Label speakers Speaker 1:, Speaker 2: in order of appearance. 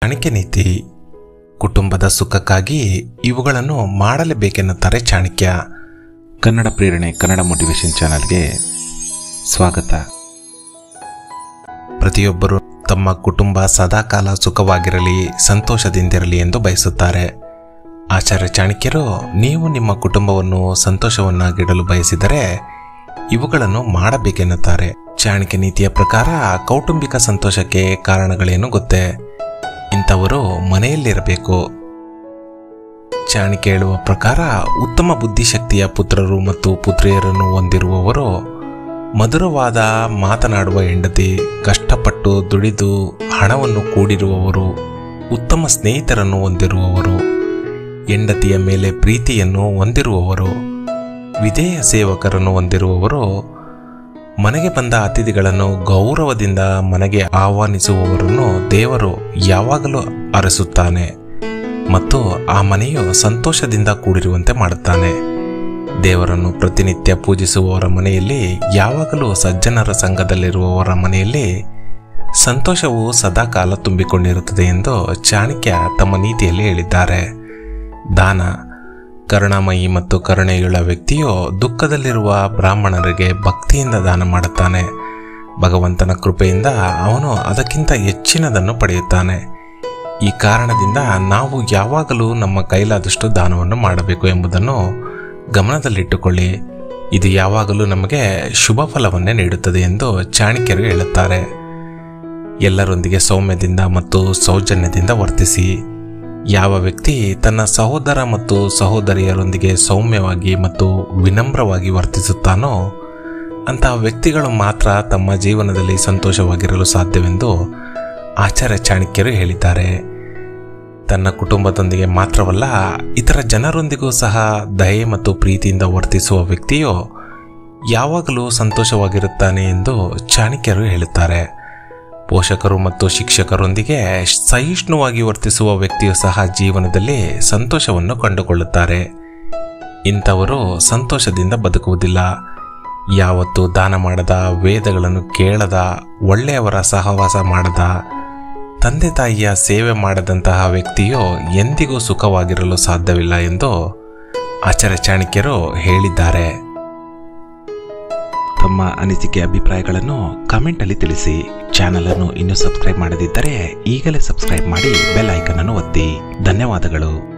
Speaker 1: ಚಾಣಕ್ಯ ನೀತಿ ಕುಟುಂಬದ ಸುಖಕ್ಕಾಗಿ ಇವುಗಳನ್ನು ಮಾಡಲೇಬೇಕೆನ್ನುತ್ತಾರೆ ಚಾಣಕ್ಯ
Speaker 2: ಕನ್ನಡ ಪ್ರೇರಣೆ ಕನ್ನಡ ಮೋಟಿವೇಶನ್ ಚಾನಲ್ಗೆ ಸ್ವಾಗತ
Speaker 1: ಪ್ರತಿಯೊಬ್ಬರು ತಮ್ಮ ಕುಟುಂಬ ಸದಾಕಾಲ ಸುಖವಾಗಿರಲಿ ಸಂತೋಷದಿಂದಿರಲಿ ಎಂದು ಬಯಸುತ್ತಾರೆ ಆಚಾರ್ಯ ಚಾಣಕ್ಯರು ನೀವು ನಿಮ್ಮ ಕುಟುಂಬವನ್ನು ಸಂತೋಷವನ್ನಾಗಿಡಲು ಬಯಸಿದರೆ ಇವುಗಳನ್ನು ಮಾಡಬೇಕೆನ್ನುತ್ತಾರೆ ಚಾಣಕ್ಯ ನೀತಿಯ ಪ್ರಕಾರ ಕೌಟುಂಬಿಕ ಸಂತೋಷಕ್ಕೆ ಕಾರಣಗಳೇನು ಗೊತ್ತೇ ಇಂಥವರು ಮನೆಯಲ್ಲಿರಬೇಕು ಚಾಣಕ್ಯ ಹೇಳುವ ಪ್ರಕಾರ ಉತ್ತಮ ಬುದ್ಧಿಶಕ್ತಿಯ ಪುತ್ರರು ಮತ್ತು ಪುತ್ರಿಯರನ್ನು ಹೊಂದಿರುವವರು ಮಧುರವಾದ ಮಾತನಾಡುವ ಹೆಂಡತಿ ಕಷ್ಟಪಟ್ಟು ದುಡಿದು ಹಣವನ್ನು ಕೂಡಿರುವವರು ಉತ್ತಮ ಸ್ನೇಹಿತರನ್ನು ಹೊಂದಿರುವವರು ಹೆಂಡತಿಯ ಮೇಲೆ ಪ್ರೀತಿಯನ್ನು ಹೊಂದಿರುವವರು ವಿಧೇಯ ಸೇವಕರನ್ನು ಹೊಂದಿರುವವರು ಮನೆಗೆ ಬಂದ ಅತಿಥಿಗಳನ್ನು ಗೌರವದಿಂದ ಮನೆಗೆ ಆಹ್ವಾನಿಸುವವರನ್ನು ದೇವರು ಯಾವಾಗಲೂ ಅರಸುತ್ತಾನೆ ಮತ್ತು ಆ ಮನೆಯು ಸಂತೋಷದಿಂದ ಕೂಡಿರುವಂತೆ ಮಾಡುತ್ತಾನೆ ದೇವರನ್ನು ಪ್ರತಿನಿತ್ಯ ಪೂಜಿಸುವವರ ಮನೆಯಲ್ಲಿ ಯಾವಾಗಲೂ ಸಜ್ಜನರ ಸಂಘದಲ್ಲಿರುವವರ ಮನೆಯಲ್ಲಿ ಸಂತೋಷವು ಸದಾಕಾಲ ತುಂಬಿಕೊಂಡಿರುತ್ತದೆ ಎಂದು ಚಾಣಕ್ಯ ತಮ್ಮ ನೀತಿಯಲ್ಲಿ ಹೇಳಿದ್ದಾರೆ ದಾನ ಕರುಣಾಮಯಿ ಮತ್ತು ಕರುಣೆಯುಳ್ಳ ವ್ಯಕ್ತಿಯು ದುಃಖದಲ್ಲಿರುವ ಬ್ರಾಹ್ಮಣರಿಗೆ ಭಕ್ತಿಯಿಂದ ದಾನ ಮಾಡುತ್ತಾನೆ ಭಗವಂತನ ಕೃಪೆಯಿಂದ ಅವನು ಅದಕ್ಕಿಂತ ಹೆಚ್ಚಿನದನ್ನು ಪಡೆಯುತ್ತಾನೆ ಈ ಕಾರಣದಿಂದ ನಾವು ಯಾವಾಗಲೂ ನಮ್ಮ ಕೈಲಾದಷ್ಟು ದಾನವನ್ನು ಮಾಡಬೇಕು ಎಂಬುದನ್ನು ಗಮನದಲ್ಲಿಟ್ಟುಕೊಳ್ಳಿ ಇದು ಯಾವಾಗಲೂ ನಮಗೆ ಶುಭ ಫಲವನ್ನೇ ನೀಡುತ್ತದೆ ಎಂದು ಚಾಣಕ್ಯರು ಹೇಳುತ್ತಾರೆ ಎಲ್ಲರೊಂದಿಗೆ ಸೌಮ್ಯದಿಂದ ಮತ್ತು ಸೌಜನ್ಯದಿಂದ ವರ್ತಿಸಿ ಯಾವ ವ್ಯಕ್ತಿ ತನ್ನ ಸಹೋದರ ಮತ್ತು ಸಹೋದರಿಯರೊಂದಿಗೆ ಸೌಮ್ಯವಾಗಿ ಮತ್ತು ವಿನಮ್ರವಾಗಿ ವರ್ತಿಸುತ್ತಾನೋ ಅಂತಹ ವ್ಯಕ್ತಿಗಳು ಮಾತ್ರ ತಮ್ಮ ಜೀವನದಲ್ಲಿ ಸಂತೋಷವಾಗಿರಲು ಸಾಧ್ಯವೆಂದು ಆಚಾರ್ಯ ಚಾಣಕ್ಯರು ಹೇಳಿದ್ದಾರೆ ತನ್ನ ಕುಟುಂಬದೊಂದಿಗೆ ಮಾತ್ರವಲ್ಲ ಇತರ ಜನರೊಂದಿಗೂ ಸಹ ದಯೆ ಮತ್ತು ಪ್ರೀತಿಯಿಂದ ವರ್ತಿಸುವ ವ್ಯಕ್ತಿಯು ಯಾವಾಗಲೂ ಸಂತೋಷವಾಗಿರುತ್ತಾನೆ ಎಂದು ಚಾಣಕ್ಯರು ಹೇಳುತ್ತಾರೆ ಪೋಷಕರು ಮತ್ತು ಶಿಕ್ಷಕರೊಂದಿಗೆ ಸಹಿಷ್ಣುವಾಗಿ ವರ್ತಿಸುವ ವ್ಯಕ್ತಿಯು ಸಹ ಜೀವನದಲ್ಲಿ ಸಂತೋಷವನ್ನು ಕಂಡುಕೊಳ್ಳುತ್ತಾರೆ ಇಂಥವರು ಸಂತೋಷದಿಂದ ಬದುಕುವುದಿಲ್ಲ ಯಾವತ್ತೂ ದಾನ ಮಾಡದ ವೇದಗಳನ್ನು ಕೇಳದ ಒಳ್ಳೆಯವರ ಸಹವಾಸ ಮಾಡದ ತಂದೆ ತಾಯಿಯ ಸೇವೆ ಮಾಡದಂತಹ ವ್ಯಕ್ತಿಯು ಎಂದಿಗೂ ಸುಖವಾಗಿರಲು ಸಾಧ್ಯವಿಲ್ಲ ಎಂದು ಆಚಾರ್ಯ ಚಾಣಕ್ಯರು ಹೇಳಿದ್ದಾರೆ
Speaker 2: ತಮ್ಮ ಅನಿಸಿಕೆ ಅಭಿಪ್ರಾಯಗಳನ್ನು ಕಾಮೆಂಟ್ ಅಲ್ಲಿ ತಿಳಿಸಿ ಚಾನಲ್ ಅನ್ನು ಇನ್ನೂ ಸಬ್ಸ್ಕ್ರೈಬ್ ಮಾಡದಿದ್ದರೆ ಈಗಲೇ ಸಬ್ಸ್ಕ್ರೈಬ್ ಮಾಡಿ ಬೆಲ್ ಐಕನ್ ಅನ್ನು ಒತ್ತಿ ಧನ್ಯವಾದಗಳು